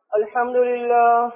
الحمد لله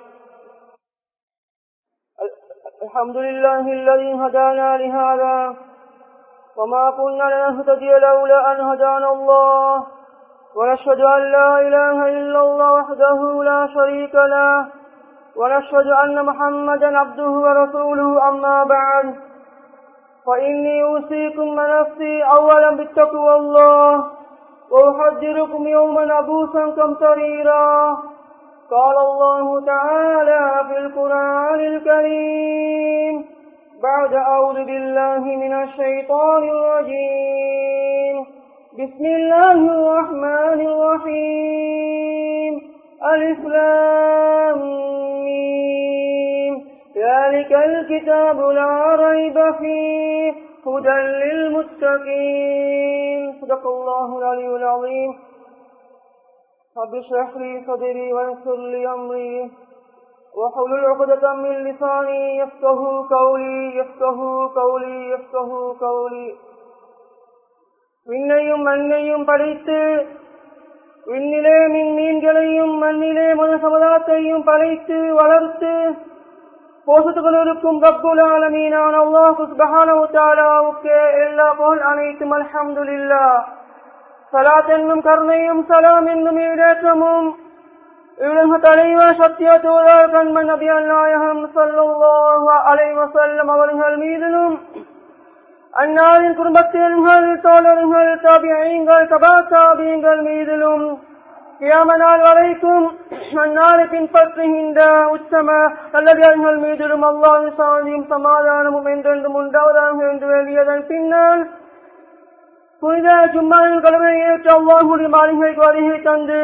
الحمد لله الذي هدانا لهذا وما كنا لنهتدي لولا أن هدانا الله ونشهد أن لا إله إلا الله وحده لا شريك له ونشهد أن محمدا عبده ورسوله أما بعد فإني أوصيكم ونفسي أولا بالتقوى الله وأحذركم يوما عبوسا كمطريرا قال الله تعالى في القرآن الكريم بعد أعوذ بالله من الشيطان الرجيم بسم الله الرحمن الرحيم ألف لام ميم ذلك الكتاب لا ريب فيه هدى للمتقين صدق الله العلي العظيم رب اشرح لي صدري ويسر لي أمري وحلل عقدة من لساني يفقه قولي يفقه قولي يفقه قولي விண்ணையும் மண்ணையும் படைத்து விண்ணிலே மின் மீன்களையும் மண்ணிலே மன சமுதாயத்தையும் படைத்து வளர்த்து போஷத்துக் கொண்டிருக்கும் ரப்புல் ஆலமீனான அல்லாஹ் சுப்ஹானஹு வ தஆலாவுக்கு எல்லா புகழ் அனைத்தும் அல்ஹம்துலில்லாஹ் சலாத் என்னும் கருணையும் சலாம் என்னும் ஈடேற்றமும் இவங்க தலைவர் சத்திய தூதர் கண்மன் நபி நாயகம் சல்லாஹு அலை வசல்லம் அவர்கள் மீதிலும் அந்நாளின் குடும்பத்தினர்கள் தோழர்கள் தாபியங்கள் கபா தாபியங்கள் மீதிலும் கியாமனால் வரைக்கும் அந்நாளை பின்பற்றுகின்ற உச்சம நல்லவியல்கள் மீதிலும் அல்லாஹ் சாந்தியும் சமாதானமும் என்றென்றும் உண்டாவதாக என்று வேண்டியதன் பின்னால் புனித ஜும்மாவின் கடமை ஏற்று அல்லாஹுடைய மாளிகைக்கு வருகை தந்து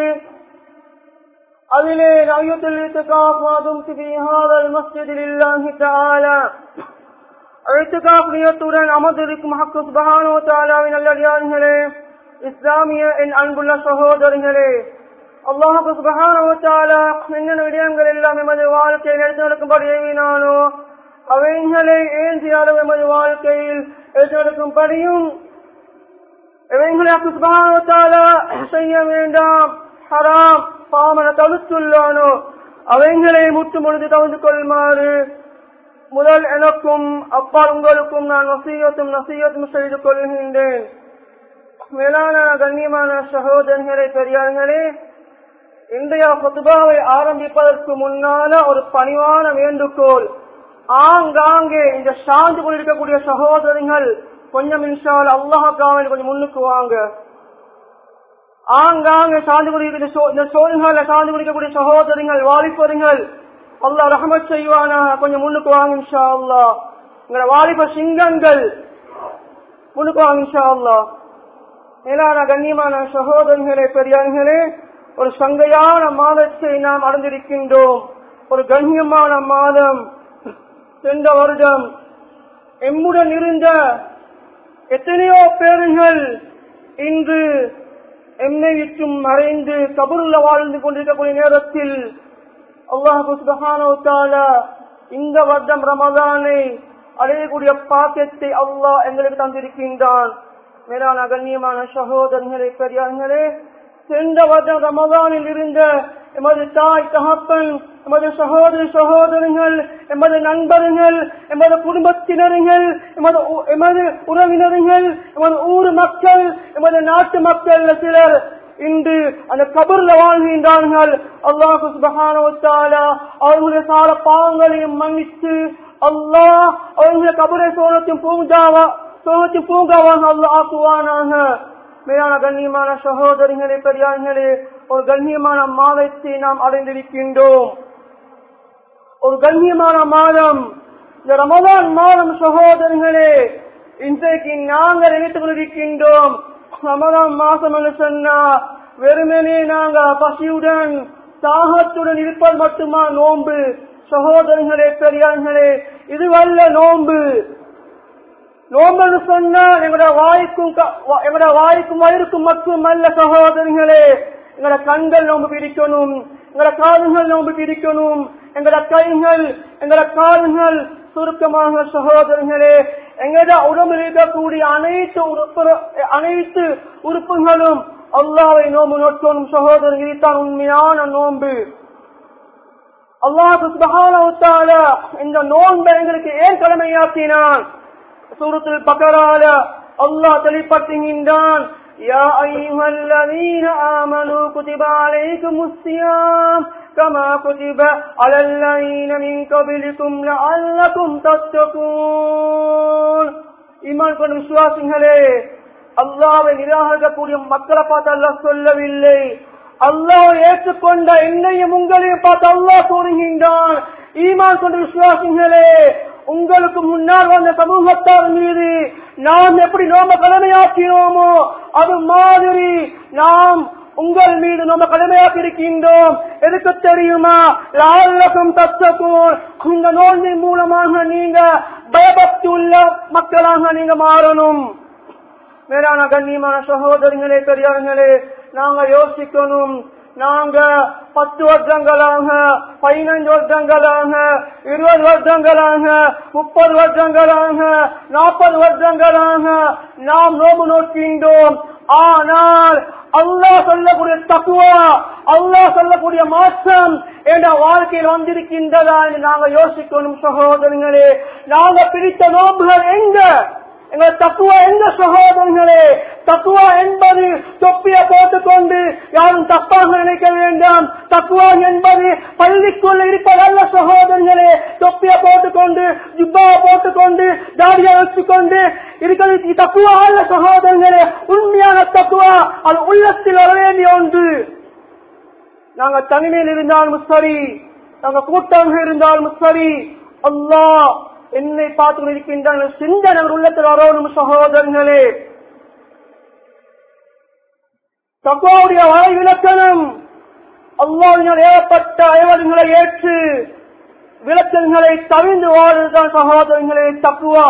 அதிலே ராயத்தில் இத்துக்காஃபாதும் சிபிஹாதல் மஸ்ஜிதில் இல்லாஹி தஆலா அழுத்துக்காஃபியத்துடன் அமர்ந்திருக்கும் ஹக்கு சுபஹானோ தாலாவின் நல்லடியார்களே இஸ்லாமிய என் அன்புள்ள சகோதரர்களே அல்லாஹு சுபஹானோ தாலா என்னென்ன விடயங்கள் எல்லாம் எமது வாழ்க்கையில் எடுத்து நடக்கும்படி ஏவினானோ அவைகளை ஏந்தியாலும் எமது வாழ்க்கையில் எடுத்து நடக்கும்படியும் இவைகளை சுபானத்தால செய்ய வேண்டாம் ஹராம் பாமன தவிர்த்துள்ளானோ அவைகளை முற்று பொழுது தவிர்த்து கொள்ளுமாறு முதல் எனக்கும் அப்பா உங்களுக்கும் நான் வசியத்தும் நசியத்தும் செய்து கொள்கின்றேன் மேலான கண்ணியமான சகோதரர்களே பெரியார்களே இன்றைய பொதுபாவை ஆரம்பிப்பதற்கு முன்னால ஒரு பணிவான வேண்டுகோள் ஆங்காங்கே இந்த சார்ந்து கொண்டிருக்கக்கூடிய சகோதரர்கள் கொஞ்சம் இன்ஷால் அல்லாஹாவில் கொஞ்சம் முன்னுக்கு வாங்க ஆங்காங்க சார்ந்து கொண்டிருக்கிற இந்த சோழர்களை சார்ந்து கொண்டிருக்கக்கூடிய சகோதரிகள் வாலிபருங்கள் அல்லா ரஹமத் செய்வானா கொஞ்சம் முன்னுக்கு வாங்க இன்ஷா அல்லா எங்களை வாலிப சிங்கங்கள் முன்னுக்கு வாங்க இன்ஷா அல்லா மேலான கண்ணியமான சகோதரிகளே பெரியார்களே ஒரு சங்கையான மாதத்தை நாம் அடைந்திருக்கின்றோம் ஒரு கண்ணியமான மாதம் சென்ற வருடம் எம்முடன் இருந்த எத்தனையோ பேர்கள் இன்று எம்மை விட்டும் மறைந்து கபருள்ள வாழ்ந்து கொண்டிருக்கக்கூடிய நேரத்தில் அல்லாஹால இந்த வருடம் ரமதானை அடையக்கூடிய பாக்கியத்தை அல்லாஹ் எங்களுக்கு தந்திருக்கின்றான் மேலான கண்ணியமான சகோதரர்களே பெரியார்களே சென்ற வருடம் ரமதானில் இருந்த எமது தாய் தகப்பன் எமது சகோதரி சகோதரர்கள் எமது நண்பர்கள் எமது குடும்பத்தினர்கள் எமது எமது உறவினர்கள் எமது ஊர் மக்கள் எமது நாட்டு மக்கள் சிலர் இன்று அந்த கபர்ல வாழ்கின்றார்கள் அல்லாஹு சுபஹானோத்தாலா அவர்களுடைய சால பாவங்களையும் மன்னித்து அல்லாஹ் அவர்களுடைய கபரை சோனத்தின் பூங்காவா சோனத்தின் பூங்காவாக அல்லாஹ் ஆக்குவானாக மேலான கண்ணியமான சகோதரிகளே பெரியார்களே ஒரு கண்ணியமான மாதத்தை நாம் அடைந்திருக்கின்றோம் ஒரு கண்ணியமான மாதம் இந்த ரமதான் மாதம் சகோதரர்களே இன்றைக்கு நாங்கள் நினைத்துக் கொண்டிருக்கின்றோம் ரமதான் மாசம் என்று சொன்னா வெறுமனே நாங்க பசியுடன் தாகத்துடன் இருப்பது மட்டுமா நோன்பு சகோதரர்களே பெரியார்களே இதுவல்ல நோன்பு நோம்பு சொன்னா எங்களோட வாய்க்கும் எங்களோட வாய்க்கும் வயிறுக்கும் மட்டும் அல்ல சகோதரர்களே எங்களோட கண்கள் நோம்பு பிடிக்கணும் எங்களோட காதுகள் நோம்பு பிடிக்கணும் எங்களோட கைகள் எங்களோட கால்கள் சுருக்கமாக சகோதரர்களே எங்களோட உடம்பில் இருக்கக்கூடிய அனைத்து உறுப்பு அனைத்து உறுப்புகளும் அல்லாவை நோம்பு நோக்கணும் சகோதரர்கள் இதுதான் உண்மையான நோன்பு அல்லாஹு சுப்ஹானஹு வ தஆலா இந்த நோன்பை எங்களுக்கு ஏன் கடமையாக்கினான் சூரத்துல் பக்கரால அல்லாஹ் தெளிப்படுத்துகின்றான் يا أيها الذين آمنوا كتب عليكم الصيام كما كتب على الذين من قبلكم لعلكم تتقون ஈமான் கொண்ட விசுவாசிகளே அல்லாவை நிராகரிக்கக்கூடிய மக்களை பார்த்து அல்லாஹ் சொல்லவில்லை அல்லாஹ் ஏற்றுக்கொண்ட என்னையும் உங்களையும் பார்த்து அல்லாஹ் கூறுகின்றான் ஈமான் கொண்ட விசுவாசிகளே உங்களுக்கு முன்னால் வந்த சமூகத்தார் மீது நாம் எப்படி நோம கடமையாக்கினோமோ அது மாதிரி நாம் உங்கள் மீது நம்ம கடமையாக்கி இருக்கின்றோம் எதுக்கு தெரியுமா லாலகம் தத்தக்கும் இந்த நோன்பின் மூலமாக நீங்க பயபக்தி உள்ள மக்களாக நீங்க மாறணும் மேலான கண்ணியமான சகோதரிகளே பெரியார்களே நாங்க யோசிக்கணும் நாங்க பத்து வருடங்களாக பதினைந்து வருடங்களாக இருபது வருடங்களாக முப்பது வருடங்களாக நாற்பது வருடங்களாக நாம் நோம்பு நோக்கின்றோம் ஆனால் அல்லாஹ் சொல்லக்கூடிய தக்குவா அல்லாஹ் சொல்லக்கூடிய மாற்றம் என்ற வாழ்க்கையில் வந்திருக்கின்றதா என்று நாங்க யோசிக்கணும் சகோதரங்களே நாங்க பிடித்த நோம்புகள் எங்க எங்கள் தக்குவா எங்க சகோதரர்களே தக்குவா என்பது தொப்பிய போட்டுக்கொண்டு யாரும் தப்பாக நினைக்க வேண்டாம் தக்குவா என்பது பள்ளிக்குள்ள இருப்பதல்ல சகோதரர்களே தொப்பிய போட்டுக்கொண்டு ஜிப்பா போட்டுக்கொண்டு தாடியா வச்சுக்கொண்டு இருக்கிறது தக்குவா அல்ல சகோதரர்களே உண்மையான தக்குவா அது உள்ளத்தில் வர வேண்டிய ஒன்று நாங்க தனிமையில் இருந்தாலும் சரி நாங்க கூட்டமாக இருந்தாலும் சரி அல்லாஹ் என்னை பார்த்து கொண்டிருக்கின்ற சிந்தனை உள்ளத்தில் வரணும் சகோதரர்களே தக்குவாவுடைய வாய் விளக்கணம் அல்லாவினால் ஏற்பட்ட அயவல்களை ஏற்று விளக்கங்களை தவிர்ந்து வாழ்வதுதான் சகோதரர்களே தக்குவா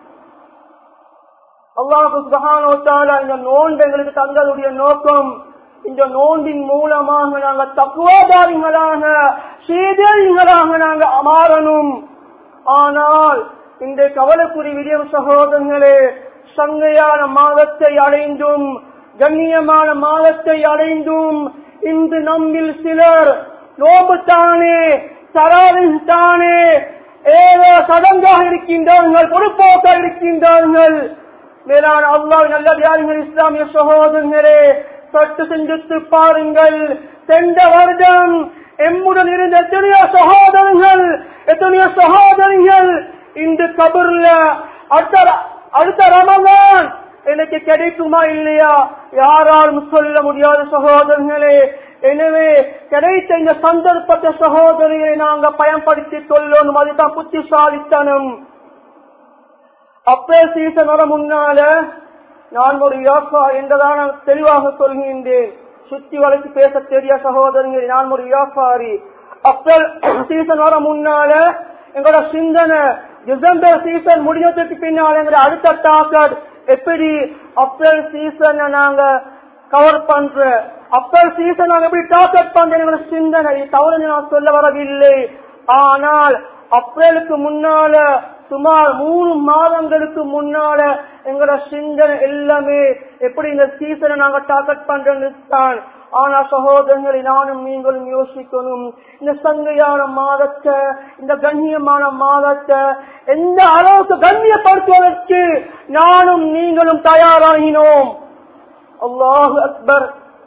அல்லாஹு சுபஹானோத்தால இந்த நோன்பு எங்களுக்கு தங்களுடைய நோக்கம் இந்த நோன்பின் மூலமாக நாங்க தக்குவாதாரிகளாக சீதேரிகளாக நாங்க மாறணும் ஆனால் இந்த கவலைக்குறி விடியம் சகோதரர்களே சங்கையான மாதத்தை அடைந்தும் கண்ணியமான மாதத்தை அடைந்தும் இன்று நம்மில் சிலர் நோம்பு தானே தராவில் தானே ஏதோ சடங்காக இருக்கின்றார்கள் பொறுப்போக்காக இருக்கின்றார்கள் மேலான அல்லாஹ் நல்லடியார்கள் இஸ்லாமிய சகோதரர்களே சற்று சிந்தித்து பாருங்கள் சென்ற வருடம் எம்முடன் இருந்த எத்தனையோ சகோதரர்கள் எத்தனையோ சகோதரிகள் இந்த கபர்ல அடுத்த அடுத்த ரமலான் எனக்கு கிடைக்குமா இல்லையா யாராலும் சொல்ல முடியாத சகோதரர்களே எனவே கிடைத்த இந்த சந்தர்ப்பத்தை சகோதரிகளை நாங்க பயன்படுத்திக் கொள்ளணும் அதுதான் புத்திசாலித்தனம் அப்பே சீசன் வர முன்னால நான் ஒரு இலாக்கா என்றுதான் நான் தெளிவாக சொல்கின்றேன் சுத்தி வளைச்சு பேச தெரிய சகோதரங்கள் நான் ஒரு வியாபாரி அப்பல் சீசன் வர முன்னால எங்களோட சிந்தனை டிசம்பர் சீசன் முடிஞ்சதுக்கு பின்னால் எங்களோட அடுத்த டாக்கட் எப்படி அப்பல் சீசனை நாங்க கவர் பண்ற அப்பல் சீசன் நாங்க எப்படி டாக்கட் பண்ற எங்களோட சிந்தனை தவறு நான் சொல்ல வரவில்லை ஆனால் அப்ரேலுக்கு முன்னால சுமார் மூணு மாதங்களுக்கு முன்னால எங்களோட சிந்தனை எல்லாமே எப்படி இந்த சீசனை நாங்க டார்கெட் பண்றோம்னு தான் ஆனா சகோதரங்களை நானும் நீங்களும் யோசிக்கணும் இந்த சங்கையான மாதத்தை இந்த கண்ணியமான மாதத்தை எந்த அளவுக்கு கண்ணியப்படுத்துவதற்கு நானும் நீங்களும் தயாராகினோம் அல்லாஹு அக்பர்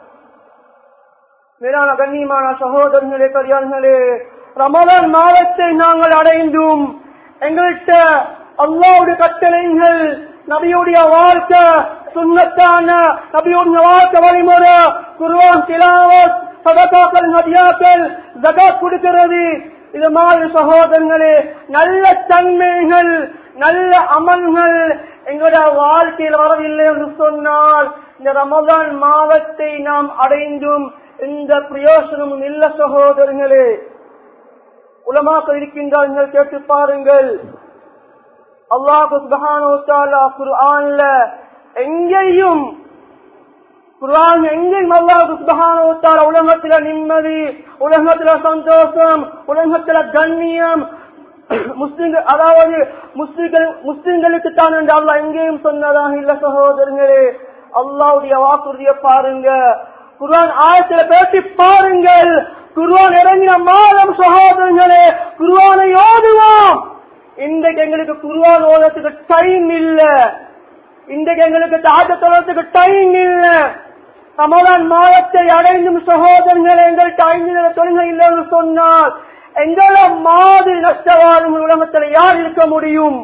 மேலான கண்ணியமான சகோதரர்களே பெரியார்களே ரமலான் மாதத்தை நாங்கள் அடைந்தும் எங்கள்கிட்ட அல்லாவுடைய கட்டளைகள் நபியுடைய வாழ்க்கை சுண்ணத்தான நபியுடைய வாழ்க்கை வழிமுறை குருவான் திலாவத் சதகாக்கள் நதியாக்கள் ஜகாத் கொடுக்கிறது இது மாதிரி சகோதரங்களே நல்ல தன்மைகள் நல்ல அமல்கள் எங்களுடைய வாழ்க்கையில் வரவில்லை என்று சொன்னால் இந்த ரமதான் மாதத்தை நாம் அடைந்தும் எந்த பிரயோசனமும் இல்ல சகோதரங்களே உலமாக்கள் இருக்கின்றார்கள் கேட்டு பாருங்கள் அல்லாஹு சுபஹானஹு வ தஆலா குர்ஆன்ல எங்கேயும் குர்ஆன் எங்கேயும் அல்லாஹு சுபஹானஹு வ தஆலா உலகத்துல நிம்மதி உலகத்துல சந்தோஷம் உலகத்துல கண்ணியம் முஸ்லிம்கள் அதாவது முஸ்லிம்கள் முஸ்லிம்களுக்கு தான் என்று அல்லாஹ் எங்கேயும் சொன்னதாக இல்ல சகோதரர்களே அல்லாஹ்வுடைய வாக்குறுதியை பாருங்க குர்ஆன் ஆயத்துல பேசி பாருங்கள் குருவான் இறங்கின மாதம் சகோதரர்களே குருவானை ஓதுவோம் இன்றைக்கு எங்களுக்கு குருவான் ஓதத்துக்கு டைம் இல்ல இன்றைக்கு எங்களுக்கு தாஜ தொழத்துக்கு டைம் இல்ல ரமலான் மாதத்தை அடைந்தும் சகோதரர்கள் எங்கள்கிட்ட ஐந்து நேர தொழுகை இல்லைன்னு சொன்னால் எங்கள மாதிரி நஷ்டவாரும் உலகத்தில் யார் இருக்க முடியும்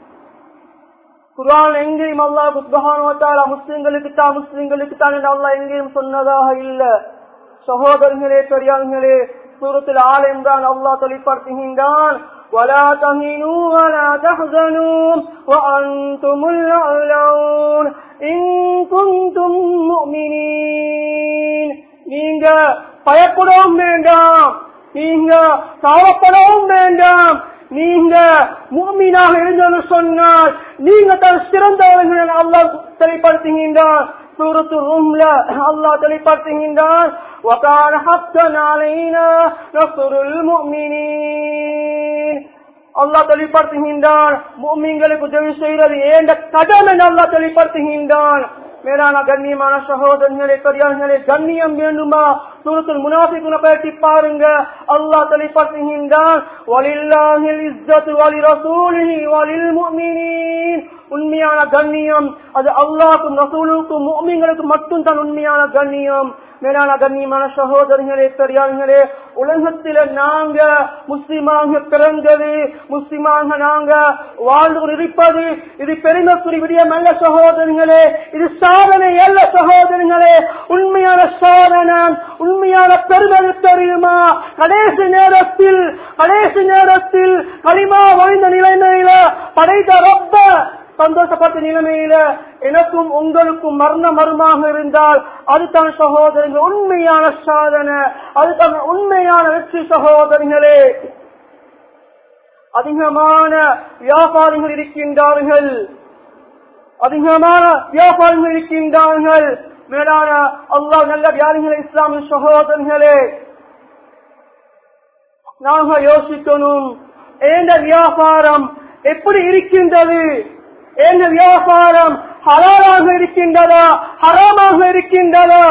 குரான் எங்கேயும் அல்லாஹ் சுபஹானுவத்தால முஸ்லிம்களுக்கு தான் முஸ்லிம்களுக்கு தான் என்று அல்லாஹ் எங்கேயும் சொன்னதாக இல்ல சகோதரர்களே பெரியார்களே சூரத்தில் ஆள் என்றான் அல்லாஹ் தெளிப்படுத்துகின்றான் ولا تهنوا ولا تحزنوا وأنتم الأعلون إن كنتم مؤمنين நீங்க பயப்படவும் வேண்டாம் நீங்க சாவப்படவும் வேண்டாம் நீங்க மூமீனாக இருந்தது சொன்னால் நீங்க தான் சிறந்தவர்கள் அல்லாஹ் தெளிப்படுத்துகின்றான் சூரத்து ரூம்ல அல்லாஹ் தெளிப்படுத்துகின்றான் وكان حقا علينا نصر المؤمنين அல்லாஹ் தெளிப்படுத்துகின்றான் மூமிங்களுக்கு உதவி செய்வது ஏண்ட கடமை என்று அல்லாஹ் தெளிப்படுத்துகின்றான் மேலான கண்ணியமான சகோதரர்களே பெரியார்களே கண்ணியம் வேண்டுமா சூரத்தில் முனாஃபிக்குன பற்றி பாருங்க அல்லாஹ் தெளிப்படுத்துகின்றான் வலில்லாஹில் இஸ்ஸத்து வலி ரசூலிஹி வலில் முஃமினீன் உண்மையான கண்ணியம் அது அல்லாஹ்க்கும் ரசூலுக்கும் முஃமின்களுக்கும் மட்டும் தான் உண்மையான கண்ணியம் மேலான கண்ணியமான சகோதரர்களே பெரியார்களே உலகத்தில நாங்க முஸ்லிமாக பிறந்தது முஸ்லிமாக நாங்க வாழ்ந்து இருப்பது இது பெருமைக்குரிய விடியம் அல்ல சகோதரர்களே இது சாதனை அல்ல சகோதரர்களே உண்மையான சாதனை உண்மையான பெருமை தெரியுமா கடைசி நேரத்தில் கடைசி நேரத்தில் களிமா வாய்ந்த நிலைமையில படைத்த ரப்ப சந்தோஷப்பட்ட நிலைமையில எனக்கும் உங்களுக்கும் மரண மருமாக இருந்தால் அதுதான் சகோதரர்கள் உண்மையான சாதனை அதுதான் உண்மையான வெற்றி சகோதரர்களே அதிகமான வியாபாரிகள் இருக்கின்றார்கள் அதிகமான வியாபாரிகள் இருக்கின்றார்கள் மேலான அல்லாஹ் நல்ல வியாதிகள் இஸ்லாமிய சகோதரர்களே நாங்க யோசிக்கணும் ஏந்த வியாபாரம் எப்படி இருக்கின்றது ஏந்த வியாபாரம் ஹலாலாக இருக்கின்றதா ஹராமாக இருக்கின்றதா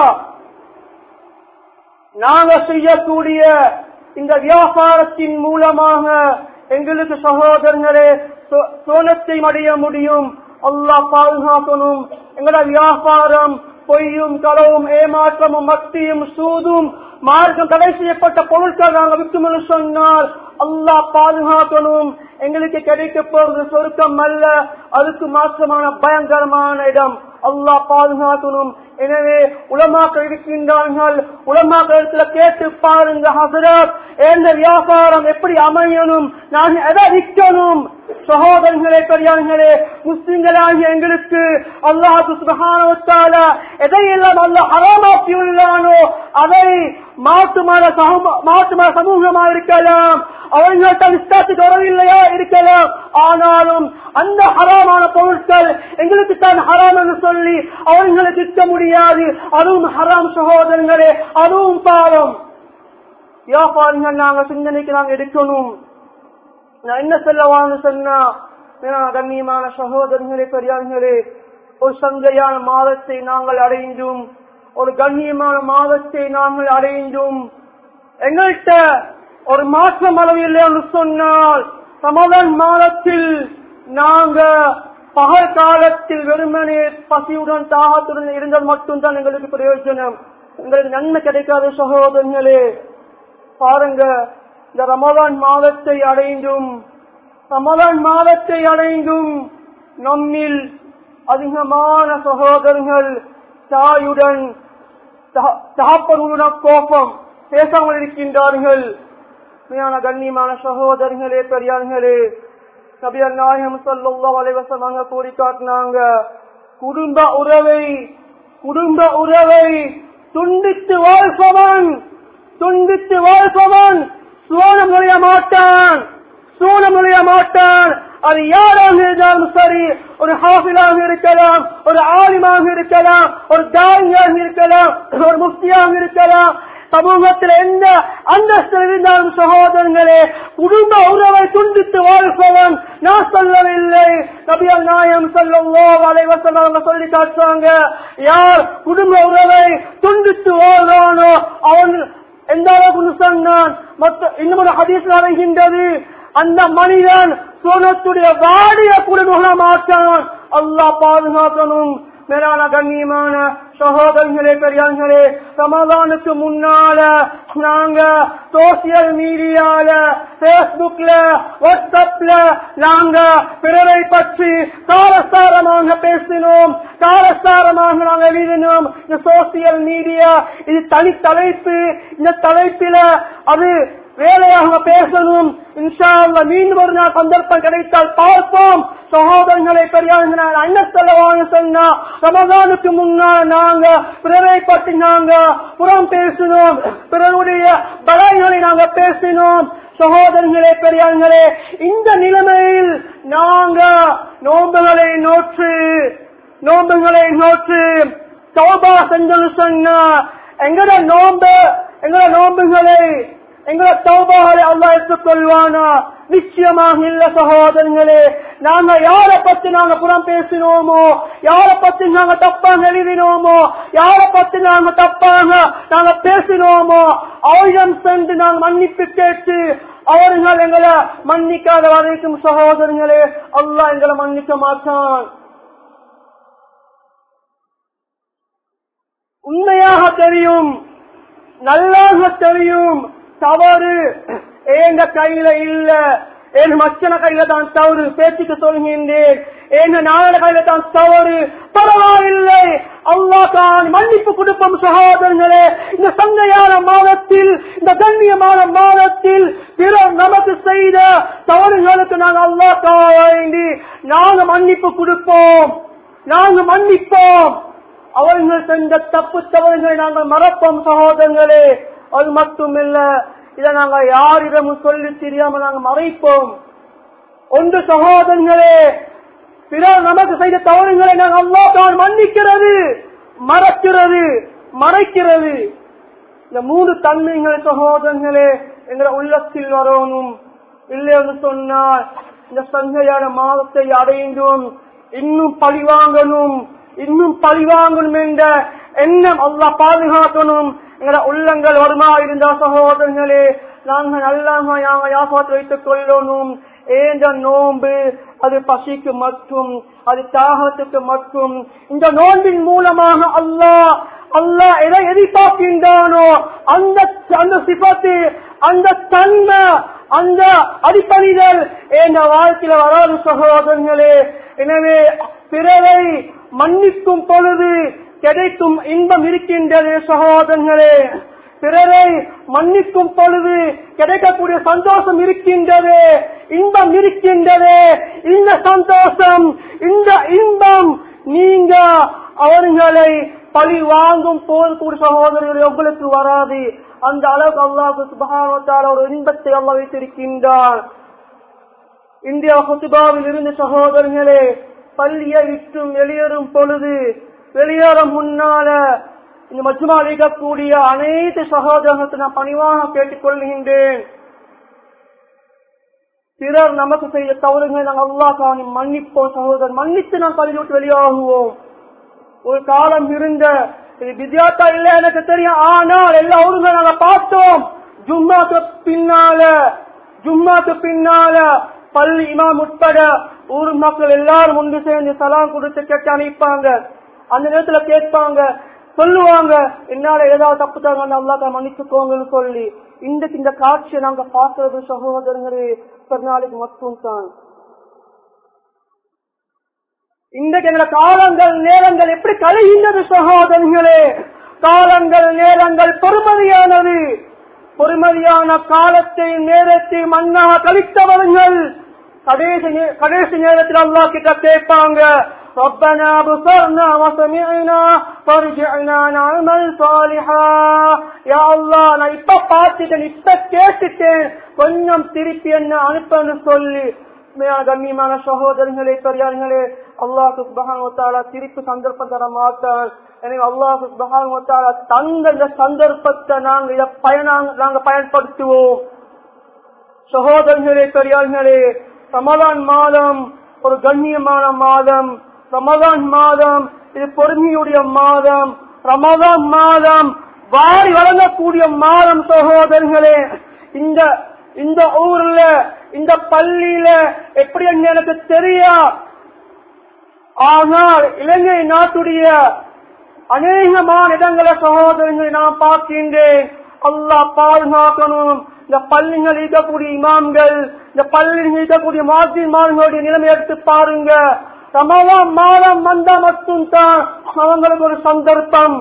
நாங்க செய்யக்கூடிய இந்த வியாபாரத்தின் மூலமாக எங்களுக்கு சகோதரர்களே சோனத்தை அடைய முடியும் அல்லாஹ் பாதுகாக்கணும் எங்களோட வியாபாரம் பொய்யும் களவும் ஏமாற்றமும் மத்தியும் சூதும் மார்க்கம் தடை செய்யப்பட்ட பொருட்கள் நாங்கள் விற்கும் சொன்னால் அல்லாஹ் பாதுகாக்கணும் எங்களுக்கு கிடைக்க போறது சொருக்கம் அல்ல அதுக்கு மாற்றமான பயங்கரமான இடம் அல்லாஹ் பாதுகாக்கணும் எனவே உலமாக்கள் இருக்கின்றார்கள் உலமாக்கள் இடத்துல கேட்டு பாருங்க ஹசரத் எந்த வியாபாரம் எப்படி அமையணும் நான் எதை விற்கணும் சகோதரர்களே பெரியார்களே முஸ்லிம்களாகிய எங்களுக்கு அல்லாஹு சுபகான எதையெல்லாம் அல்ல அறமாக்கியுள்ளானோ அதை மாட்டுமான மாட்டுமான சமூகமா இருக்கலாம் அவர்கள் தன் இஷ்டத்துக்கு வரவில்லையா இருக்கலாம் ஆனாலும் அந்த ஹராமான பொருட்கள் எங்களுக்கு தான் ஹராம் என்று சொல்லி அவர்களுக்கு விற்க முடியாது அதுவும் ஹராம் சகோதரங்களே அதுவும் பாவம் வியாபாரிகள் நாங்க சிந்தனைக்கு நாங்க எடுக்கணும் நான் என்ன சொல்லவான்னு சொன்னா கண்ணியமான சகோதரர்களே பெரியார்களே ஒரு சந்தையான மாதத்தை நாங்கள் அடைந்தும் ஒரு கண்ணியமான மாதத்தை நாங்கள் அடைந்தும் எங்கள்கிட்ட ஒரு மாற்றம் அளவு இல்லை என்று சொன்னால் ரமதான் மாதத்தில் நாங்க பகல் காலத்தில் வெறுமனே பசியுடன் தாகத்துடன் இருந்தால் மட்டும்தான் எங்களுக்கு பிரயோஜனம் எங்களுக்கு நன்மை கிடைக்காத சகோதரர்களே பாருங்க இந்த ரமதான் மாதத்தை அடைந்தும் ரமதான் மாதத்தை அடைந்தும் நம்மில் அதிகமான சகோதரர்கள் தாயுடன் தகப்பனுடன் கோபம் பேசாமல் இருக்கின்றார்கள் உண்மையான கண்ணியமான சகோதரர்களே பெரியார்களே நபியர் நாயகம் சொல்லுள்ள வலைவசமாக கூறி காட்டினாங்க குடும்ப உறவை குடும்ப உறவை துண்டித்து வாழ்பவன் துண்டித்து வாழ்பவன் சுவனம் நுழைய மாட்டான் சூனம் நுழைய மாட்டான் அது யாராக இருந்தாலும் சரி ஒரு ஹாஃபிலாக இருக்கலாம் ஒரு ஆலிமாக இருக்கலாம் ஒரு தாயாக இருக்கலாம் ஒரு முஃப்தியாக இருக்கலாம் சமூகத்தில் எந்த அந்தஸ்தில் இருந்தாலும் சகோதரங்களே குடும்ப உறவை துண்டித்து வாழ்பவன் நான் சொல்லவில்லை நபியல் நாயம் சொல்லவோ வலைவசம் அவங்க சொல்லி காட்டுறாங்க யார் குடும்ப உறவை துண்டித்து வாழ்றானோ அவன் எந்த அளவுக்கு சொன்னான் மொத்த இன்னும் ஒரு ஹதீஸ் வருகின்றது அந்த மனிதன் சோனத்துடைய வாடிய கூட நுகர மாட்டான் அல்லாஹ் பாதுகாக்கணும் மேலான கண்ணியமான சகோதரர்களே பெரியார்களே ரமதானுக்கு முன்னால நாங்க சோசியல் மீடியால பேஸ்புக்ல வாட்ஸ்அப்ல நாங்க பிறரை பற்றி காலசாரமாக பேசினோம் காலசாரமாக நாங்க எழுதினோம் இந்த சோசியல் மீடியா இது தனி தலைப்பு இந்த தலைப்பில அது வேலையாக பேசணும் இன்ஷா அல்லாஹ் மீண்டும் ஒரு நாள் சந்தர்ப்பம் கிடைத்தால் பார்ப்போம் சகோதரங்களை பெரியார்கள் அண்ண செல்லவாங்க சொன்னா ரமதானுக்கு முன்னால் நாங்க பிறரை பற்றி நாங்க புறம் பேசினோம் பிறருடைய பலங்களை நாங்க பேசினோம் சகோதரர்களே பெரியார்களே இந்த நிலைமையில் நாங்க நோன்புகளை நோற்று நோன்புகளை நோற்று சௌபா செஞ்சு சொன்னா எங்கட நோன்பு எங்கட நோன்புகளை எங்களை தௌபாகளை அல்லா எடுத்துக்கொள்வானா நிச்சயமாக இல்ல சகோதரங்களே நாங்க யார பத்தி நாங்க புறம் பேசினோமோ யார பத்தி நாங்க தப்பாக எழுதினோமோ யார பத்தி நாங்க தப்பாக நாங்க பேசினோமோ ஆயிரம் சென்று நாங்க மன்னிப்பு கேட்டு அவர்கள் எங்களை மன்னிக்காத வரைக்கும் சகோதரங்களே அல்லாஹ் எங்களை மன்னிக்க மாட்டான் உண்மையாக தெரியும் நல்லாக தெரியும் தவறு எங்க கையில இல்ல என் மச்சன கையில தான் தவறு பேச்சுக்கு சொல்கின்றேன் எங்க நாள கையில தான் தவறு பரவாயில்லை அல்லா தான் மன்னிப்பு கொடுப்போம் சகோதரர்களே இந்த சந்தையான மாதத்தில் இந்த கண்ணியமான மாதத்தில் பிறர் நமக்கு செய்த தவறுகளுக்கு நாங்கள் அல்லா வேண்டி நாங்க மன்னிப்பு கொடுப்போம் நாங்க மன்னிப்போம் அவர்கள் செஞ்ச தப்பு தவறுகளை நாங்கள் மறப்போம் சகோதரங்களே அது மட்டுமில்ல இதை நாங்க யாரிடமும் சொல்லி தெரியாம நாங்க மறைப்போம் ஒன்று சகோதரங்களே பிறர் நமக்கு செய்த தவறுகளை நாங்கள் அல்லா தான் மன்னிக்கிறது மறக்கிறது மறைக்கிறது இந்த மூன்று தன்மைகள் சகோதரங்களே எங்களை உள்ளத்தில் வரணும் இல்லை என்று சொன்னால் இந்த சந்தையான மாதத்தை அடைந்தும் இன்னும் பழிவாங்கணும் இன்னும் பழிவாங்கணும் என்ற எண்ணம் அல்லாஹ் பாதுகாக்கணும் எங்களை உள்ளங்கள் வருமா இருந்தா சகோதரர்களே நாங்க நல்லாக நாங்க யாபாத்து வைத்துக் கொள்ளணும் ஏந்த நோன்பு அது பசிக்கு மட்டும் அது தாகத்துக்கு மட்டும் இந்த நோன்பின் மூலமாக அல்லாஹ் அல்லாஹ் எதை எதிர்பார்க்கின்றானோ அந்த அந்த சிபத்து அந்த தன்மை அந்த அடிப்படைகள் என்ற வாழ்க்கையில வராது சகோதரர்களே எனவே பிறரை மன்னிக்கும் பொழுது கிடைக்கும் இன்பம் இருக்கின்றது சகோதரர்களே பிறரை மன்னிக்கும் பொழுது கிடைக்கக்கூடிய சந்தோஷம் இருக்கின்றது இன்பம் இருக்கின்றது இந்த சந்தோஷம் இந்த இன்பம் நீங்க அவர்களை பழி வாங்கும் போது கூட சகோதரர்கள் உங்களுக்கு வராது அந்த அளவுக்கு அல்லாஹு சுபகாரத்தால் ஒரு இன்பத்தை அல்ல வைத்திருக்கின்றார் இந்தியா ஹுத்துபாவில் இருந்து சகோதரர்களே பள்ளியை விட்டும் வெளியேறும் பொழுது வெளியேற முன்னால இந்த மஜ்மா இருக்கக்கூடிய அனைத்து சகோதரத்தை நான் பணிவாக கேட்டுக்கொள்கின்றேன் பிறர் நமக்கு செய்த தவறுகளை நாங்கள் அல்லாஹ் மன்னிப்போம் சகோதரர் மன்னித்து நாம் பள்ளி விட்டு வெளியாகுவோம் ஒரு காலம் இருந்த இது வித்யாத்தா இல்ல எனக்கு தெரியும் ஆனால் எல்லா ஊருங்க நாங்க பார்த்தோம் ஜும்மாக்கு பின்னால ஜும்மாக்கு பின்னால பள்ளி இமாம் உட்பட ஊர் மக்கள் எல்லாரும் முன்பு சேர்ந்து சலாம் கொடுத்து கேட்டு அனுப்பாங்க அந்த நேரத்துல கேட்பாங்க சொல்லுவாங்க என்னால ஏதாவது தப்பு தாங்க அல்லாத மன்னிச்சுக்கோங்கன்னு சொல்லி இன்றைக்கு இந்த காட்சியை நாங்க பாக்குறது சகோதரங்களே ஒரு நாளைக்கு மட்டும் தான் இன்றைக்கு எங்களோட காலங்கள் நேரங்கள் எப்படி கலைகின்றது சகோதரர்களே காலங்கள் நேரங்கள் பொறுமதியானது பொறுமதியான காலத்தை நேரத்தை மண்ணாக கழித்தவர்கள் கடைசி நே- கடைசி நேரத்தில் அல்லா கிட்ட கேட்பாங்க ربنا بصرنا وسمعنا فارجعنا نعمل صالحا يا الله நான் இப்ப பார்த்துட்டேன் இப்ப கேட்டுட்டேன் கொஞ்சம் திருப்பி என்ன அனுப்பன்னு சொல்லி உண்மையான கண்ணியமான சகோதரர்களே பெரியார்களே அல்லாஹு சுபஹானுவத்தாலா திருப்பி சந்தர்ப்பம் தர மாட்டான் எனவே அல்லாஹு சுபஹானுவத்தாலா தந்த இந்த சந்தர்ப்பத்தை நாங்க இதை பயனா நாங்க பயன்படுத்துவோம் சகோதரர்களே பெரியார்களே ரமலான் மாதம் ஒரு கண்ணியமான மாதம் ரமலான் மாதம் இது பொறுமையுடைய மாதம் ரமலான் மாதம் வாரி வழங்கக்கூடிய மாதம் சகோதரர்களே இந்த இந்த ஊர்ல இந்த பள்ளியில எப்படி என்று எனக்கு தெரியா ஆனால் இலங்கை நாட்டுடைய அநேகமான இடங்களை சகோதரங்களை நான் பார்க்கின்றேன் அல்லாஹ் பாதுகாக்கணும் இந்த பள்ளிகள் இருக்கக்கூடிய இமாம்கள் இந்த பள்ளிகள் இருக்கக்கூடிய மாசிமார்களுடைய நிலைமை எடுத்து பாருங்க ரமலான் மாதம் வந்தா மட்டும்தான் அவங்களுக்கு ஒரு சந்தர்ப்பம்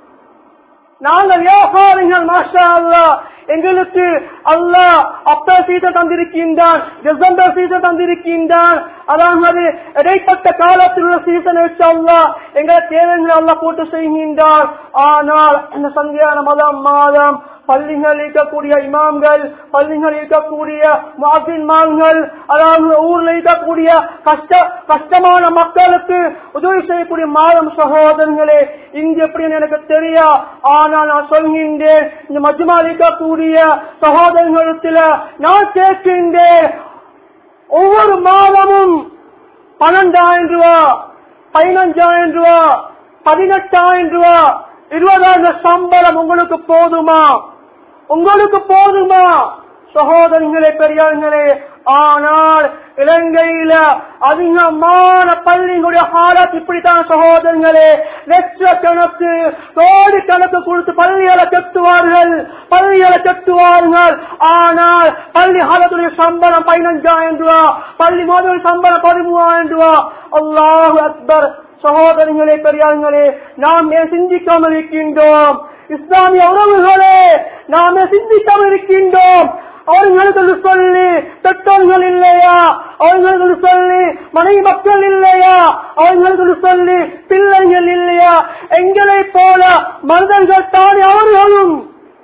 நாங்கள் வியாபாரிகள் மாஷா அல்லா எங்களுக்கு அல்லாஹ் அப்டர் சீட்டை தந்திருக்கின்றான் டிசம்பர் சீட்டை தந்திருக்கின்றான் அதாவது இடைப்பட்ட காலத்தில் உள்ள சீசனை வச்சு அல்லா எங்களை தேவைகளை அல்லா போட்டு செய்கின்றான் ஆனால் இந்த சந்தியான மதம் மாதம் பள்ளிகள் இருக்கக்கூடிய இமாம்கள் பள்ளிகள் இருக்கக்கூடிய மாசின்மான்கள் அதாவது ஊர்ல இருக்கக்கூடிய கஷ்ட கஷ்டமான மக்களுக்கு உதவி செய்யக்கூடிய மாதம் சகோதரர்களே இங்க எப்படின்னு எனக்கு தெரியா ஆனால் நான் சொல்கின்றேன் இந்த மஜ்மா இருக்கக்கூடிய சகோதரங்களிடத்துல நான் கேட்கின்றேன் ஒவ்வொரு மாதமும் பன்னெண்டாயிரம் ரூபா பதினஞ்சாயிரம் ரூபா பதினெட்டாயிரம் ரூபா இருபதாயிரம் சம்பளம் உங்களுக்கு போதுமா உங்களுக்கு போதுமா சகோதரங்களே பெரியார்களே ஆனால் இலங்கையில அதிகமான பள்ளிகளுடைய ஹாலத் இப்படித்தான் சகோதரங்களே லட்சக்கணக்கு கோடி கணக்கு கொடுத்து பள்ளிகளை கட்டுவார்கள் பள்ளிகளை கட்டுவார்கள் ஆனால் பள்ளி ஹாலத்துடைய சம்பளம் பதினஞ்சாயிரம் ரூபா பள்ளி மாதிரி சம்பளம் பதிமூவாயிரம் ரூபா அல்லாஹு அக்பர் சகோதரங்களே பெரியார்களே நாம் ஏன் சிந்திக்காமல் இருக்கின்றோம் இஸ்லாமிய உறவுகளே நாம சிந்திக்காமல் இருக்கின்றோம் அவர்களுக்கு சொல்லி பெற்றோர்கள் இல்லையா அவர்களுக்கு சொல்லி மனைவி மக்கள் இல்லையா அவர்களுக்கு சொல்லி பிள்ளைகள் இல்லையா எங்களை போல மனிதர்கள் தானே அவர்களும்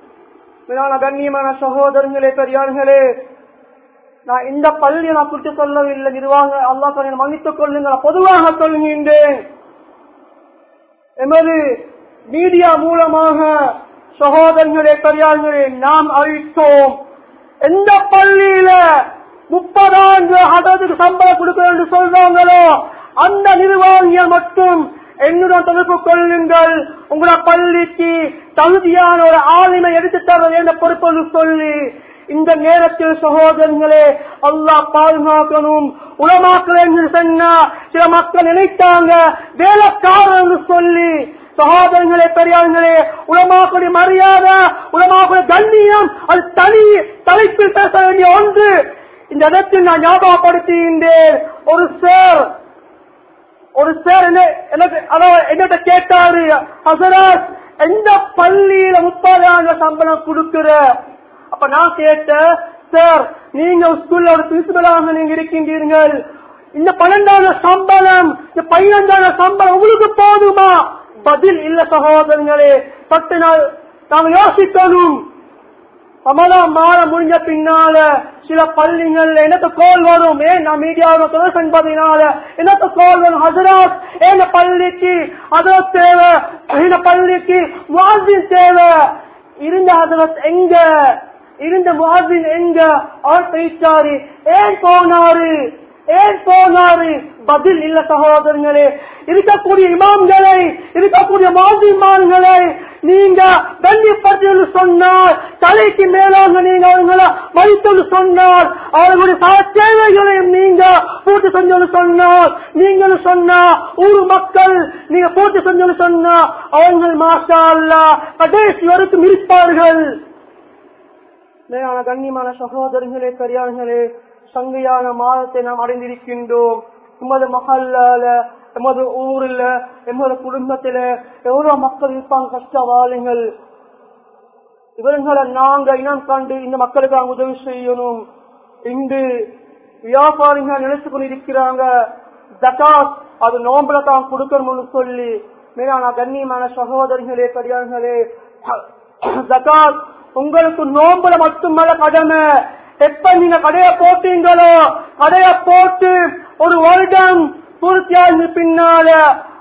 மேலான கண்ணியமான சகோதரர்களே பெரியார்களே நான் இந்த பள்ளியை நான் குறித்து சொல்லவில்லை நிர்வாக அல்லா சொல்லி மன்னித்துக் கொள்ளுங்கள் நான் பொதுவாக சொல்கின்றேன் எமது மீடியா மூலமாக சகோதரர்களே பெரியார்களே நாம் அழித்தோம் எந்த பள்ளியில முப்பதாண்டு அதற்கு சம்பளம் கொடுக்கிறோம் என்று சொல்றாங்களோ அந்த நிர்வாகிகள் மட்டும் என்னுடன் தொடர்பு கொள்ளுங்கள் உங்களோட பள்ளிக்கு தகுதியான ஒரு ஆளுமை எடுத்து தர என்ற பொறுப்பு சொல்லி இந்த நேரத்தில் சகோதரர்களே அல்லாஹ் பாதுகாக்கணும் உலமாக்கள் என்று சொன்னா சில மக்கள் நினைத்தாங்க வேலைக்காரர் என்று சொல்லி சகோதரர்களே பெரியார்களே உலமாக்களுடைய மரியாதை உலமாக்களுடைய கண்ணியம் அது தனி தலைப்பில் பேச வேண்டிய ஒன்று இந்த இடத்தில் நான் ஞாபகப்படுத்துகின்றேன் ஒரு சார் ஒரு சார் என்ன எனக்கு அதாவது என்னட்ட கேட்டாரு ஹசராத் எந்த பள்ளியில முப்பதாயிரம் சம்பளம் கொடுக்கிற அப்ப நான் கேட்டேன் சார் நீங்க ஸ்கூல்ல ஒரு பிரின்சிபலாக நீங்க இருக்கின்றீர்கள் இந்த பன்னெண்டாயிரம் சம்பளம் இந்த பதினஞ்சாயிரம் சம்பளம் உங்களுக்கு போதுமா பதில் இல்ல சகோதரங்களே பத்து நாள் நாங்க யோசிக்கணும் ரமலான் மாதம் முடிஞ்ச பின்னால சில பள்ளிகள்ல என்னத்த கோல் வரும் ஏன் நான் மீடியாவில் தொடர்பு என்பதனால என்னத்த கோல் வரும் ஹசராத் ஏன் பள்ளிக்கு அதோ தேவை இந்த பள்ளிக்கு முவாசின் தேவை இருந்த ஹசரத் எங்க இருந்த முவாசின் எங்க அவர் பேசாரு ஏன் போனாரு ஏன் போனாரு பதில் இல்ல சகோதரங்களே இருக்கக்கூடிய இமாம்களை இருக்கக்கூடிய மாதிமான்களை நீங்க கண்டிப்பட்டு சொன்னால் தலைக்கு மேலாக நீங்க அவங்களை மதித்து சொன்னால் அவர்களுடைய பல தேவைகளையும் நீங்க பூர்த்தி செஞ்சு சொன்னால் நீங்களும் சொன்னா ஊர் மக்கள் நீங்க பூர்த்தி செஞ்சு சொன்னா அவங்கள் மாஷா அல்லா கடைசி வரைக்கும் இருப்பார்கள் மேலான கண்ணியமான சகோதரர்களே பெரியார்களே சங்கையான மாதத்தை நாம் அடைந்திருக்கின்றோம் எமது மகல்லால எமது ஊர்ல எமது குடும்பத்தில எவ்வளவு மக்கள் இருப்பாங்க கஷ்டவாளிகள் இவர்களை நாங்க இனம் கண்டு இந்த மக்களுக்கு நாங்க உதவி செய்யணும் இன்று வியாபாரிகள் நினைச்சு கொண்டிருக்கிறாங்க ஜகாத் அது நோம்புல தான் கொடுக்கணும்னு சொல்லி மேலான கண்ணியமான சகோதரிகளே பெரியார்களே ஜகாத் உங்களுக்கு நோம்புல மட்டுமல்ல கடமை எப்ப நீங்க கடையை போட்டீங்களோ கடையை போட்டு ஒரு வருடம் பூர்த்தியாகி பின்னால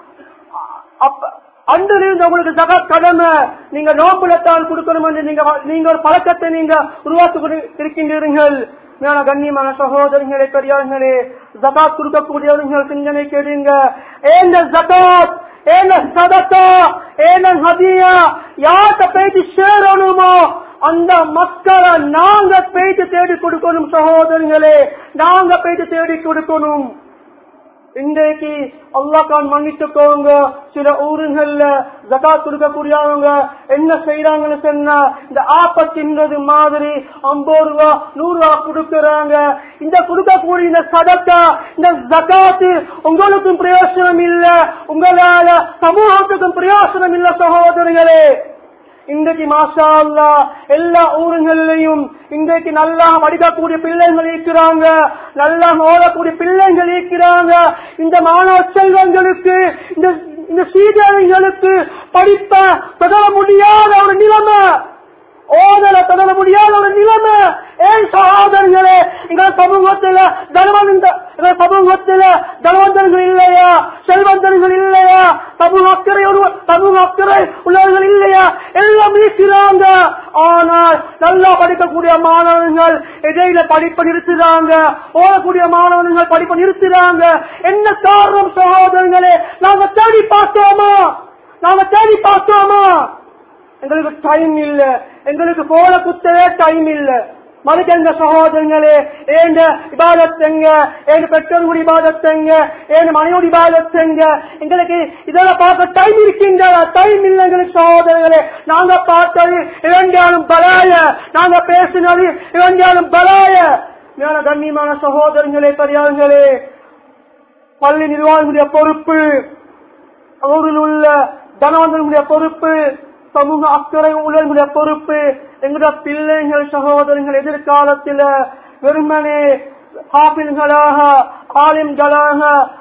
அப்ப அன்றிலிருந்து உங்களுக்கு ஜகாத் கடமை நீங்க நோம்புலத்தான் கொடுக்கணும் என்று நீங்க நீங்க ஒரு பழக்கத்தை நீங்க உருவாக்கி கொண்டு இருக்கின்றீர்கள் மேல கண்ணியமான சகோதரர்களே பெரியார்களே ஜகாத் கொடுக்கக்கூடியவர்கள் சிந்தனை கேடுங்க ஏந்த ஜகாத் ஏன சதத்தா ஏன ஹதியா யார்கிட்ட பேச்சு சேரணுமோ அந்த மக்களை நாங்க பேச்சு தேடி கொடுக்கணும் சகோதரர்களே நாங்க பேச்சு தேடி கொடுக்கணும் இன்றைக்கு அல்லாக்கான் மன்னிச்சுக்கோங்க சில ஊருங்கள்ல ஜகாத் கொடுக்கக்கூடியவங்க என்ன செய்யறாங்கன்னு சொன்னா இந்த ஆப்பத்தின்றது மாதிரி ஐம்பது ரூபா நூறு ரூபா கொடுக்கறாங்க இந்த கொடுக்கக்கூடிய இந்த சதக்கா இந்த ஜகாத்து உங்களுக்கும் பிரயோசனம் இல்ல உங்களால சமூகத்துக்கும் பிரயோசனம் இல்ல சகோதரர்களே இன்றைக்கு மாஷா அல்லா எல்லா ஊருங்களிலையும் இன்றைக்கு நல்லா படிக்கக்கூடிய பிள்ளைகள் இருக்கிறாங்க நல்லா ஓடக்கூடிய பிள்ளைகள் இருக்கிறாங்க இந்த மாணவ செல்வங்களுக்கு இந்த இந்த சீதர்களுக்கு படிப்ப தொடர முடியாத ஒரு நிலைமை ஓதல தொடர முடியாத ஒரு நிலைமை ஏன் சகோதரர்களே எங்க சமூகத்துல தனவந்த எங்க சமூகத்துல தனவந்தர்கள் இல்லையா செல்வந்தர்கள் இல்லையா சமூக அக்கறை ஒரு சமூக அக்கறை உள்ளவர்கள் இல்லையா எல்லாம் இருக்கிறாங்க ஆனால் நல்லா படிக்கக்கூடிய மாணவர்கள் இடையில படிப்பை நிறுத்துறாங்க ஓடக்கூடிய மாணவர்கள் படிப்பை நிறுத்துறாங்க என்ன காரணம் சகோதரர்களே நாங்க தேடி பார்த்தோமா நாங்க தேடி பார்த்தோமா எங்களுக்கு டைம் இல்ல எங்களுக்கு போல குத்தவே டைம் இல்ல மறுக்கங்க சகோதரங்களே ஏண்ட இபாதத்தங்க ஏன் பெற்றோர்களுடைய இபாதத்தங்க ஏன் மனையோட இபாதத்தங்க எங்களுக்கு இதெல்லாம் பார்க்க டைம் இருக்கின்ற டைம் இல்லை எங்களுக்கு சகோதரர்களே நாங்க பார்த்தது இரண்டாலும் பலாய நாங்க பேசினது இரண்டாலும் பலாய மேல கண்ணியமான சகோதரங்களே பெரியார்களே பள்ளி நிர்வாகிகளுடைய பொறுப்பு ஊரில் உள்ள தனவந்தர்களுடைய பொறுப்பு சமூக அக்கறை உள்ளவர்களுடைய பொறுப்பு எங்களுடைய பிள்ளைகள் சகோதரர்கள் எதிர்காலத்தில் வெறுமனே ஹாபில்களாக ஆலிம்களாக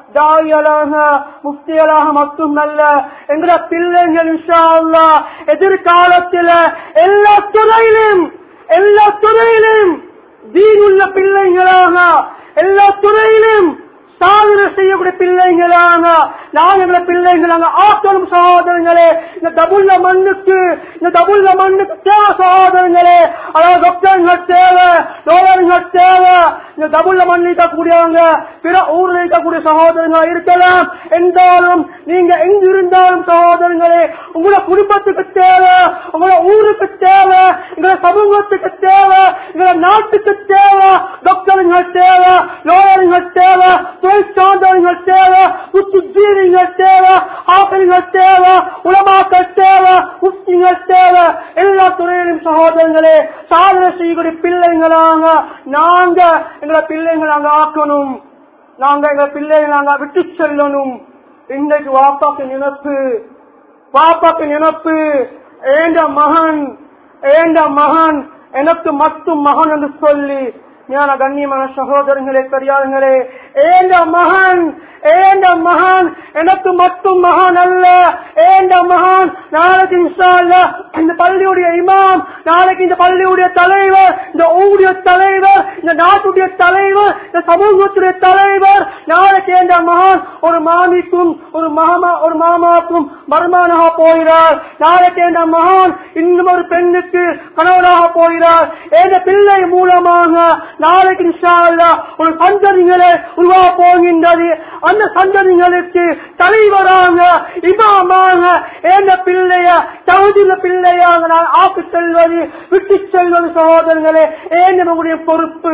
தாயலாக முக்தியலாக மட்டுமல்ல எங்களுடைய பிள்ளைகள் இன்ஷா அல்லாஹ் எதிர்காலத்தில் எல்லா துறையிலும் எல்லா துறையிலும் தீனுள்ள பிள்ளைகளாக எல்லா துறையிலும் சாதனை செய்யக்கூடிய பிள்ளைங்களாக நாங்க எங்களை பிள்ளைங்களாக ஆக்கணும் சகோதரங்களே இந்த தபுள்ள மண்ணுக்கு இந்த தபுள்ள மண்ணுக்கு தேவை சகோதரங்களே அதாவது டாக்டர்கள் தேவை லோயர்கள் தேவை இந்த தபுள்ள மண்ணில் இருக்கக்கூடியவங்க பிற ஊரில் இருக்கக்கூடிய சகோதரங்கள் இருக்கலாம் என்றாலும் நீங்க எங்கு இருந்தாலும் சகோதரங்களே உங்களோட குடும்பத்துக்கு தேவை உங்களோட ஊருக்கு தேவை எங்களோட சமூகத்துக்கு தேவை எங்களோட நாட்டுக்கு தேவை டாக்டர்கள் தேவை லோயர்கள் தேவை தொழில் சார்ந்தவர்கள் தேவை புத்திஜீவிகள் தேவை ஆசிரியர்கள் தேவை உலமாக்கள் தேவை முஸ்லிம்கள் தேவை எல்லா துறையிலும் சகோதரங்களே சாதனை செய்யக்கூடிய பிள்ளைங்களாக நாங்க எங்களை பிள்ளைங்களாக ஆக்கணும் நாங்க எங்களை பிள்ளைகளை நாங்க விட்டு செல்லணும் இன்றைக்கு வாப்பாக்கு நினைப்பு வாப்பாக்கு நினைப்பு ஏண்ட மகன் ஏண்ட மகன் எனக்கு மட்டும் மகன் என்று சொல்லி ஞான கண்ணியமான சகோதரங்களே பெரியார்களே ஏண்ட மகன் ஏண்ட மகன் எனக்கு மட்டும் மகன் அல்ல ஏண்ட மகன் நாளைக்கு இன்ஷா அல்லாஹ் இந்த பள்ளியுடைய இமாம் நாளைக்கு இந்த பள்ளியுடைய தலைவர் இந்த ஊருடைய தலைவர் இந்த நாட்டுடைய தலைவர் இந்த சமூகத்துடைய தலைவர் நாளைக்கு ஏண்ட மகன் ஒரு மாமிக்கும் ஒரு மாமா ஒரு மாமாக்கும் மருமானாக போகிறார் நாளைக்கு ஏண்ட மகன் இன்னும் ஒரு பெண்ணுக்கு கணவனாக போகிறார் ஏண்ட பிள்ளை மூலமாக நாளைக்கு இன்ஷா அல்லாஹ் ஒரு சந்ததிகளை உருவாக போகின்றது அந்த சந்ததிகளுக்கு தலைவராக இமாமாக ஏந்த பிள்ளைய தகுதியுள்ள பிள்ளையாக நான் ஆக்கு செல்வது விட்டு செல்வது சகோதரர்களே ஏன் நம்முடைய பொறுப்பு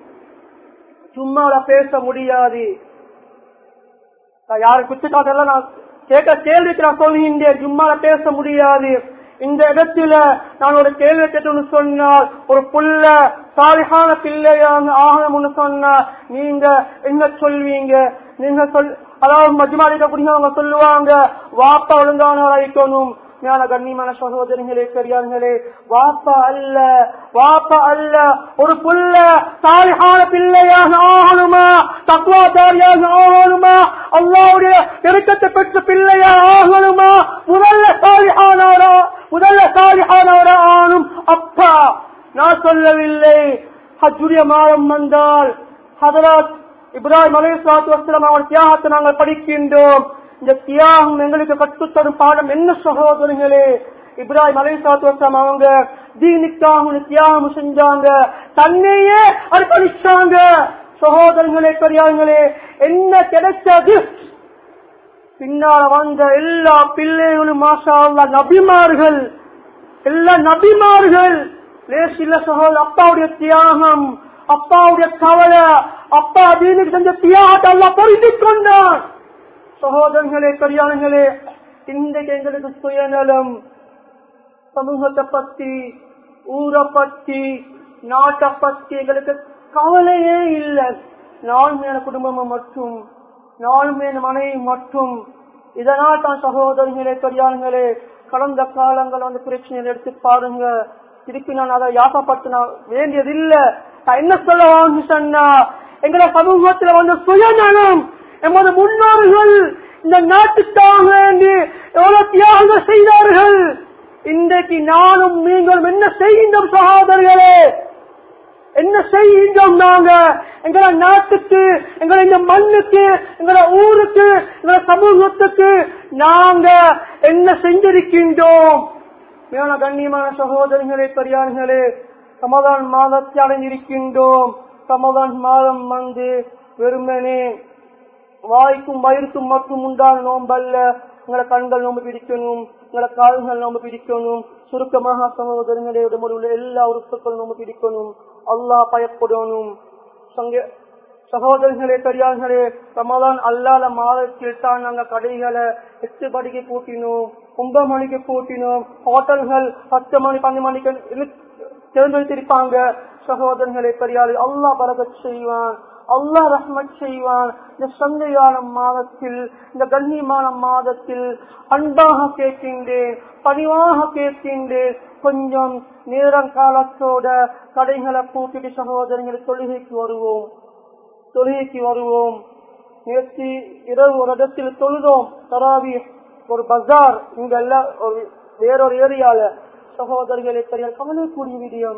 சும்மால பேச முடியாது நான் யாரு குத்துக்காட்டெல்லாம் நான் கேட்க கேள்விக்கு நான் சொல்கின்றேன் சும்மால பேச முடியாது இந்த இடத்துல நான் ஒரு கேள்வி கேட்டோம்னு சொன்னால் ஒரு புள்ள சாலிகான பிள்ளையாக ஆகணும்னு சொன்னா நீங்க என்ன சொல்வீங்க நீங்க சொல் அதாவது மஜ்மாலிக்க குடிங்க சொல்லுவாங்க வாப்பா ஒழுங்கானவரா இருக்கணும் ஞான கண்ணியமான சகோதரிகளே பெரியார்களே வாப்பா அல்ல வாப்பா அல்ல ஒரு புள்ள சாலிகான பிள்ளையாக ஆகணுமா தக்குவாதாரியாக ஆகணுமா அல்லாவுடைய நெருக்கத்தை பெற்ற பிள்ளையா ஆகணுமா முதல்ல சாலிஹானவரா முதல்ல சாலிஹானவரா ஆனும் அப்பா நான் சொல்லவில்லை ஹஜ்ஜுடைய மாதம் வந்தால் ஹதராத் இப்ராஹிம் அலைஹிஸ்ஸலாத்து வஸ்ஸலாம் அவர் தியாகத்தை நாங்கள் படிக்கின்றோம் இந்த தியாகம் எங்களுக்கு கற்றுத்தரும் பாடம் என்ன சகோதரங்களே இப்ராஹிம் அலைஹிஸ்ஸலாத்து வஸ்ஸலாம் அவங்க தீனுக்காக தியாகம் செஞ்சாங்க தன்னையே அர்ப்பணிச்சாங்க சகோதரர்களே பெரியார்களே என்ன கிடைச்ச gift பின்னால வந்த எல்லா பிள்ளைகளும் மாஷா அல்லாஹ் நபிமார்கள் எல்லா நபிமார்கள் லேசில்ல சகோதர அப்பாவுடைய தியாகம் அப்பாவுடைய கவலை அப்பா தீனுக்கு செஞ்ச தியாகத்தை எல்லாம் பொருந்தி கொண்டான் சகோதரர்களே பெரியார்களே இன்றைக்கு எங்களுக்கு சுயநலம் சமூகத்தை பத்தி ஊரை பத்தி நாட்டை பத்தி எங்களுக்கு கவலையே இல்லை நான் மேல குடும்பம் மட்டும் நானும் என் மனைவி மட்டும் இதனால் தான் சகோதரர்களே பெரியார்களே கடந்த காலங்கள் அந்த பிரச்சனைகள் எடுத்து பாருங்க திருப்பி நான் அதை யாசப்பட்டு நான் வேண்டியதில்லை நான் என்ன சொல்ல வாங்கி சொன்னா எங்களை சமூகத்துல வந்து சுயநலம் எமது முன்னோர்கள் இந்த நாட்டுக்காக வேண்டி எவ்வளவு தியாகங்கள் செய்தார்கள் இன்றைக்கு நானும் நீங்களும் என்ன செய்கின்றோம் சகோதரர்களே என்ன செய்கின்றோம் நாங்க எங்கள நாட்டுக்கு எங்களை இந்த மண்ணுக்கு எங்கள ஊருக்கு எங்கள சமூகத்துக்கு நாங்க என்ன செஞ்சிருக்கின்றோம் மேல கண்ணியமான சகோதரிகளே பெரியார்களே சமதான் மாதத்தை அடைஞ்சிருக்கின்றோம் சமதான் மாதம் வந்து வெறுமனே வாய்க்கும் வயிறுக்கும் மட்டும் உண்டான நோம்பல்ல உங்களை கண்கள் நோம்பு பிடிக்கணும் உங்களை கால்கள் நோம்பு பிடிக்கணும் சுருக்கமாக சகோதரங்களே உடம்புல உள்ள எல்லா உறுப்புகள் நோம்பு பிடிக்கணும் அல்லாஹ் பயப்படணும் சங்க சகோதரர்களே பெரியார்களே ரமலான் அல்லாத மாதத்தில் தான் நாங்க கடைகளை எட்டு மணிக்கு பூட்டினோம் ஒன்பது மணிக்கு பூட்டினோம் ஹோட்டல்கள் பத்து மணி பன்னெண்டு மணிக்கு தேர்ந்தெடுத்திருப்பாங்க சகோதரர்களே பெரியாரு அல்லாஹ் பரகத் செய்வான் அல்லாஹ் ரஹ்மத் செய்வான் இந்த சந்தையான மாதத்தில் இந்த கண்ணியமான மாதத்தில் அன்பாக கேட்கின்றேன் பணிவாக கேட்கின்றேன் கொஞ்சம் நேரம் காலத்தோட கடைகளை பூட்டிட்டு சகோதரங்களை தொழுகைக்கு வருவோம் தொழுகைக்கு வருவோம் நேற்று இரவு ஒரு இடத்தில் தொழுதோம் தராவி ஒரு பஜார் இங்க எல்லாம் ஒரு வேறொரு ஏரியால சகோதரர்களை பெரிய கவலைக்கூடிய விடயம்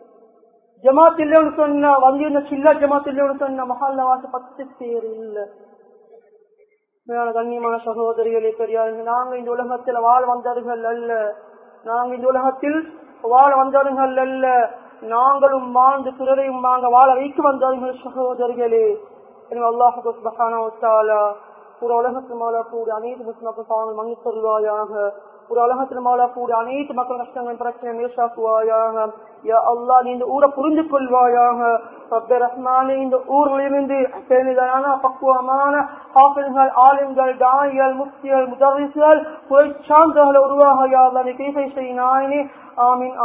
ஜமாத் இல்லைன்னு சொன்ன வந்திருந்த சில்ல ஜமாத் இல்லைன்னு சொன்ன மஹால்ல வாச பத்து பேர் இல்ல மேலான கண்ணியமான சகோதரிகளே பெரியாருங்க நாங்க இந்த உலகத்தில் வாழ வந்தவர்கள் அல்ல நாங்க இந்த உலகத்தில் வாழ வந்தவர்கள் அல்ல நாங்களும் வாழ்ந்து பிறரையும் நாங்க வாழ வைக்க வந்தவர்கள் சகோதரிகளே எனவே அல்லாஹு சுப்ஹானஹு வ தஆலா ஒரு உலகத்தில் மாலா கூடிய அனைத்து முஸ்லிம்கள் பாவங்கள் மன்னித்து தருவாயாக ஒரு உலகத்தில் மாலா கூடிய அனைத்து மக்கள் கஷ்டங்கள் பிரச்சனை மேற்சாக்குவாயாக யா அல்லாஹ் நீ இந்த ஊரை புரிந்து கொள்வாயாக ரப்பே ரஹ்மானே இந்த ஊரிலிருந்து பேணிதான பக்குவமான ஹாஃபில்கள் ஆலிம்கள் தாயிகள் முக்திகள் முதரிசுகள் புகழ் சார்ந்தவர்கள் உருவாக யா அல்லாஹ் நீ கிருபை செய் நாயனே ஆமீன்